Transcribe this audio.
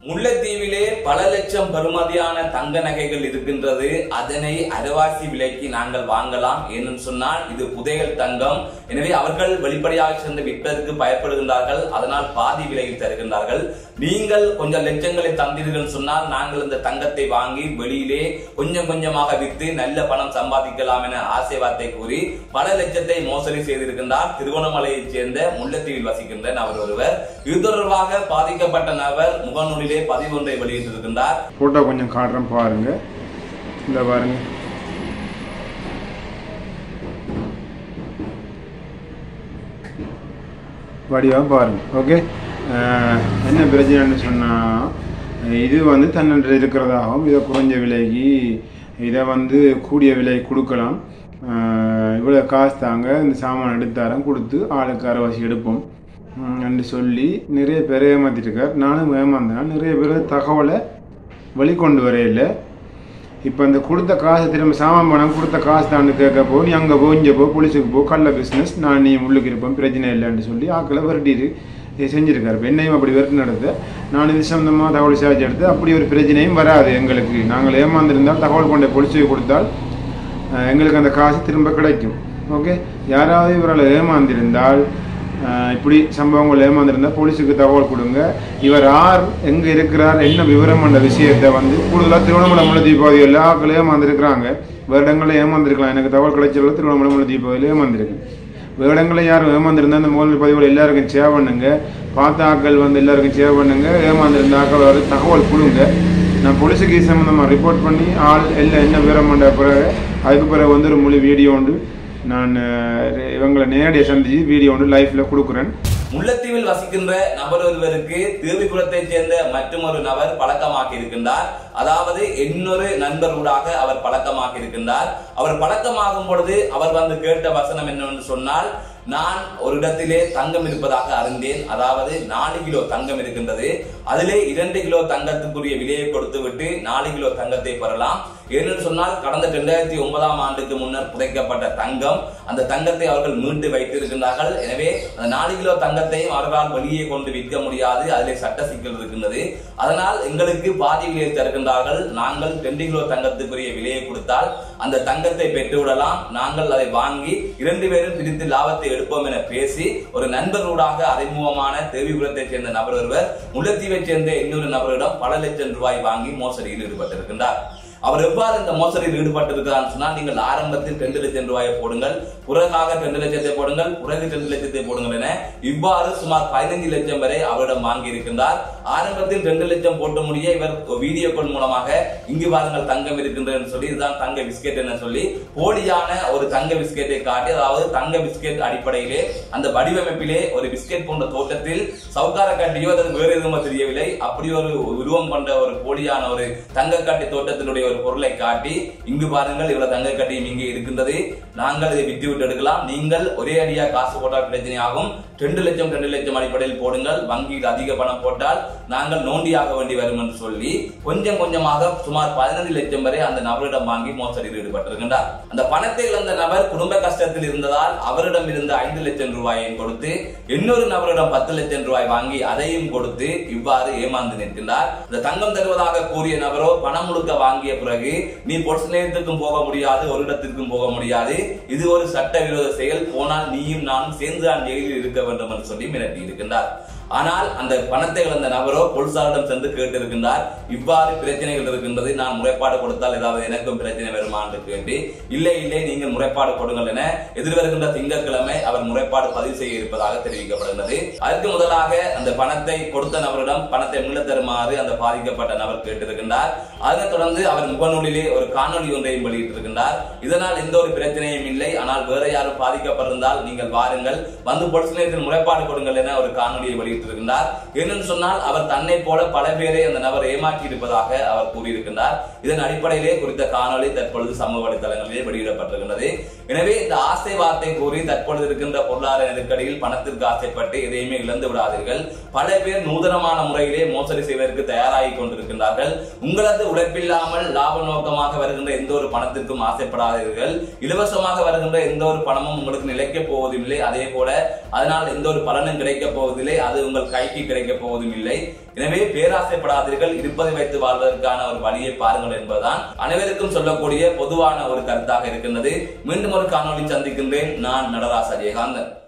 முல்லைத்தீவிலே பல லட்சம் பெறுமதியான தங்க நகைகள் இருக்கின்றது அதனை அரைவாசி விலைக்கு நாங்கள் வாங்கலாம் ஏன்னு சொன்னால் இது புதையல் தங்கம் எனவே அவர்கள் வெளிப்படையாக சென்று விற்பதற்கு பயப்படுகின்றார்கள் அதனால் பாதி விலையில் தருகின்றார்கள் நீங்கள் கொஞ்சம் லட்சங்களை தந்தீர்கள் சொன்னால் நாங்கள் இந்த தங்கத்தை வாங்கி வெளியிலே கொஞ்சம் கொஞ்சமாக விற்று நல்ல பணம் சம்பாதிக்கலாம் என ஆசை வார்த்தை கூறி பல லட்சத்தை மோசடி செய்திருக்கின்றார் திருவண்ணாமலையைச் சேர்ந்த முல்லைத்தீவில் வசிக்கின்ற நபர் ஒருவர் இது தொடர்பாக பாதிக்கப்பட்ட நபர் முகநூலிலே பதிவு ஒன்றை வெளியிட்டிருக்கின்றார் ஃபோட்டோ கொஞ்சம் காட்டுறேன் பாருங்க இந்த பாருங்க வடிவாக பாருங்க ஓகே என்ன பிரச்சனைன்னு சொன்னால் இது வந்து தன்னிட இருக்கிறதாகவும் இதை குறைஞ்ச விலைக்கு இதை வந்து கூடிய விலை கொடுக்கலாம் இவ்வளோ காசு தாங்க இந்த சாமான் எடுத்தாரம் கொடுத்து ஆளுக்கு அரைவாசி எடுப்போம் ம், என்று சொல்லி நிறைய பேர் ஏமாத்திட்டுருக்கார் நானும் ஏமாந்தேன் நிறைய பேர் தகவலை வெளிக்கொண்டு வரையில இப்போ இந்த கொடுத்த காசு திரும்ப சாமான் பணம் கொடுத்த காசு தான் கேட்க போ நீ அங்கே போ இங்கே போ போலீஸுக்கு போ கள்ள பிஸ்னஸ் நான் நீ உள்ளுக்கு இருப்பேன் பிரச்சனை இல்லைன்னு சொல்லி ஆக்களை விரட்டிட்டு இது செஞ்சிருக்காரு இப்போ என்னையும் அப்படி விரட்டு நடத்த நான் இது சம்மந்தமாக தகவல் விசாரிச்சு எடுத்து அப்படி ஒரு பிரச்சனையும் வராது எங்களுக்கு நாங்கள் ஏமாந்திருந்தால் தகவல் கொண்ட போலீஸுக்கு கொடுத்தால் அஹ், எங்களுக்கு அந்த காசு திரும்ப கிடைக்கும் ஓகே யாராவது இவரால் ஏமாந்திருந்தால் அஹ், இப்படி சம்பவங்கள் ஏமாந்திருந்தால் போலீஸுக்கு தகவல் கொடுங்க இவர் யார் எங்கே இருக்கிறார் என்ன விவரம் என்ற விஷயத்தை வந்து கூடுதலாக திருவண்ணாமலை முல்லை தீபாவளி எல்லா ஆக்களும் ஏமாந்திருக்கிறாங்க வருடங்களில் ஏமாந்திருக்கலாம் எனக்கு தகவல் கிடைச்சல திருவண்ணாமலை முல்லை தீபாவளியில் ஏமாந்திருக்கு வேடங்களில் யாரும் ஏமாந்துருந்தா அந்த முதல் பதிவுகள் எல்லாருக்கும் சேவ் பண்ணுங்க பார்த்த ஆட்கள் வந்து எல்லாருக்கும் சேவ் பண்ணுங்க ஏமாந்துருந்த ஆக்கள் வந்து தகவல் கொடுங்க நான் போலீஸுக்கு இது சம்மந்தமாக ரிப்போர்ட் பண்ணி ஆள் எல்லாம் என்ன விவரம் பண்ண பிறகு அதுக்கு பிறகு வந்து ஒரு முழு வீடியோ உண்டு நான் அஹ், இவங்களை நேரடியாக சந்திச்சு வீடியோ உண்டு லைஃப்பில் கொடுக்குறேன் முல்லைத்தீவில் வசிக்கின்ற நபர் ஒருவருக்கு தேவிபுரத்தைச் சேர்ந்த மற்றொரு நபர் பழக்கமாக்கி இருக்கின்றார் அதாவது இன்னொரு நண்பர்களாக அவர் பழக்கமாக்கி இருக்கின்றார் அவர் பழக்கமாகும் பொழுது அவர் வந்து கேட்ட வசனம் என்னவென்று சொன்னால் நான் ஒரு இடத்திலே தங்கம் இருப்பதாக அறிந்தேன் அதாவது நாலு கிலோ தங்கம் இருக்கின்றது அதிலே இரண்டு கிலோ தங்கத்துக்குரிய விலையை கொடுத்து விட்டு நாலு கிலோ தங்கத்தை பெறலாம் ஏனென்று சொன்னால் கடந்த இரண்டாயிரத்தி ஒன்பதாம் ஆண்டுக்கு முன்னர் புதைக்கப்பட்ட தங்கம் அந்த தங்கத்தை அவர்கள் மீண்டு வைத்திருக்கின்றார்கள் எனவே அந்த நாலு கிலோ தங்கத்தையும் அவர்களால் வெளியே கொண்டு விற்க முடியாது அதிலே சட்ட சிக்கல் இருக்கின்றது அதனால் எங்களுக்கு பாதி விலையை தருகின்றார்கள் நாங்கள் ரெண்டு கிலோ தங்கத்துக்குரிய விலையை கொடுத்தால் அந்த தங்கத்தை பெற்றுவிடலாம் நாங்கள் அதை வாங்கி இரண்டு பேரும் பிரித்து லாபத்தை எடுப்போம் என பேசி ஒரு நண்பர்களூடாக அறிமுகமான தேவிபுரத்தைச் சேர்ந்த நபர் ஒருவர் முல்லைத்தீவைச் சேர்ந்த இன்னொரு நபரிடம் பல லட்சம் ரூபாய் வாங்கி மோசடியில் ஈடுபட்டிருக்கின்றார் அவர் எவ்வாறு இந்த மோசடியில் ஈடுபட்டிருக்கிறார் சொன்னால் நீங்கள் ஆரம்பத்தில் ரெண்டு லட்சம் ரூபாயை போடுங்கள் பிறகாக ரெண்டு லட்சத்தை போடுங்கள் பிறகு ரெண்டு லட்சத்தை போடுங்கள் என இவ்வாறு சுமார் பதினைந்து லட்சம் வரை அவரிடம் வாங்கி இருக்கின்றார் ஆரம்பத்தில் ரெண்டு லட்சம் போட்டு முடிய இவர் வீடியோ கால் மூலமாக இங்கு பாருங்கள் தங்கம் இருக்கின்றது சொல்லி இதுதான் தங்க பிஸ்கெட் என சொல்லி போலியான ஒரு தங்க பிஸ்கெட்டை காட்டி அதாவது தங்க பிஸ்கெட் அடிப்படையிலே அந்த வடிவமைப்பிலே ஒரு பிஸ்கெட் போன்ற தோட்டத்தில் சவுக்கார கட்டியோ அது வேறு எதுவுமோ தெரியவில்லை அப்படி ஒரு உருவம் கொண்ட ஒரு போலியான ஒரு தங்க கட்டி தோட்டத்தினுடைய ஒரு பொருளை காட்டி இங்கு பாருங்கள் இவ்வளவு தங்க கட்டியும் இங்கே இருக்கின்றது நாங்கள் இதை விட்டு விட்டு எடுக்கலாம் நீங்கள் ஒரே அடியா காசு போட்டால் பிரச்சனை ஆகும் ரெண்டு லட்சம் ரெண்டு லட்சம் அடிப்படையில் போடுங்கள் வங்கியில் அதிக பணம் போட்டால் நாங்கள் நோண்டியாக வேண்டி வரும் என்று சொல்லி கொஞ்சம் கொஞ்சமாக சுமார் பதினைந்து லட்சம் வரை அந்த நபரிடம் வாங்கி மோசடியில் ஈடுபட்டிருக்கின்றார் அந்த பணத்தை இழந்த நபர் குடும்ப கஷ்டத்தில் இருந்ததால் அவரிடம் இருந்த ஐந்து லட்சம் ரூபாயையும் கொடுத்து இன்னொரு நபரிடம் பத்து லட்சம் ரூபாய் வாங்கி அதையும் கொடுத்து இவ்வாறு ஏமாந்து நிற்கின்றார் இந்த தங்கம் தருவதாக கூறிய நபரோ பணம் முழுக்க வாங்கிய பிறகு நீ பொலிஸ் நிலையத்திற்கும் போக முடியாது ஒரு இடத்திற்கும் போக முடியாது இது ஒரு சட்டவிரோத செயல் போனால் நீயும் நானும் சேர்ந்து தான் ஜெயிலில் இருக்க வேண்டும் என்று சொல்லி மிரட்டி இருக்கின்றார் ஆனால் அந்த பணத்தை இழந்த நபரோ போலீசாரிடம் சென்று கேட்டிருக்கின்றார் இவ்வாறு பிரச்சனைகள் இருக்கின்றது நான் முறைப்பாடு கொடுத்தால் ஏதாவது எனக்கும் பிரச்சனை வருமா என்று கேட்டு இல்லை இல்லை நீங்கள் முறைப்பாடு கொடுங்கள் என எதிர்வருகின்ற திங்கட்கிழமை அவர் முறைப்பாடு பதிவு செய்ய இருப்பதாக தெரிவிக்கப்படுகிறது அதற்கு முதலாக அந்த பணத்தை கொடுத்த நபரிடம் பணத்தை மீள தருமாறு அந்த பாதிக்கப்பட்ட நபர் கேட்டிருக்கின்றார் அதனைத் தொடர்ந்து அவர் முகநூலிலே ஒரு காணொலி ஒன்றையும் வெளியிட்டிருக்கின்றார் இதனால் எந்த ஒரு பிரச்சனையும் இல்லை ஆனால் வேற யாரும் பாதிக்கப்பட்டிருந்தால் நீங்கள் வாருங்கள் வந்து பொலிஸ் நிலையத்தில் முறைப்பாடு கொடுங்கள் என ஒரு காணொலியை வெளியிட்டிருக்கின்றார் என்னன்னு சொன்னால் அவர் தன்னை போல பல பேரை அந்த நபர் ஏமாற்றி இருப்பதாக அவர் கூறியிருக்கின்றார் இதன் அடிப்படையிலே குறித்த காணொலி தற்பொழுது சமூக வலைதளங்களிலே வெளியிடப்பட்டிருக்கின்றது எனவே இந்த ஆசை வார்த்தை கூறி தற்பொழுது இருக்கின்ற பொருளாதார நெருக்கடியில் பணத்திற்கு ஆசைப்பட்டு எதையுமே இழந்து விடாதீர்கள் பல பேர் நூதனமான முறையிலே மோசடி செய்வதற்கு தயாராகி கொண்டிருக்கின்றார்கள் உங்களது உழைப்பில்லாமல் லாப நோக்கமாக வருகின்ற எந்த ஒரு பணத்திற்கும் ஆசைப்படாதீர்கள் இலவசமாக வருகின்ற எந்த ஒரு பணமும் உங்களுக்கு நிலைக்க போவதில்லை அதே போல அதனால் எந்த ஒரு பலனும் கிடைக்க போவதில்லை அது உங்கள் கைக்கு கிடைக்கப் போவதும் இல்லை எனவே பேராசைப்படாதீர்கள் இருப்பதை வைத்து வாழ்வதற்கான ஒரு வழியை பாருங்கள் என்பதுதான் அனைவருக்கும் சொல்லக்கூடிய பொதுவான ஒரு கருத்தாக இருக்கின்றது மீண்டும் ஒரு காணொளி சந்திக்கின்றேன் நான் நடராச ஜெயகாந்தன்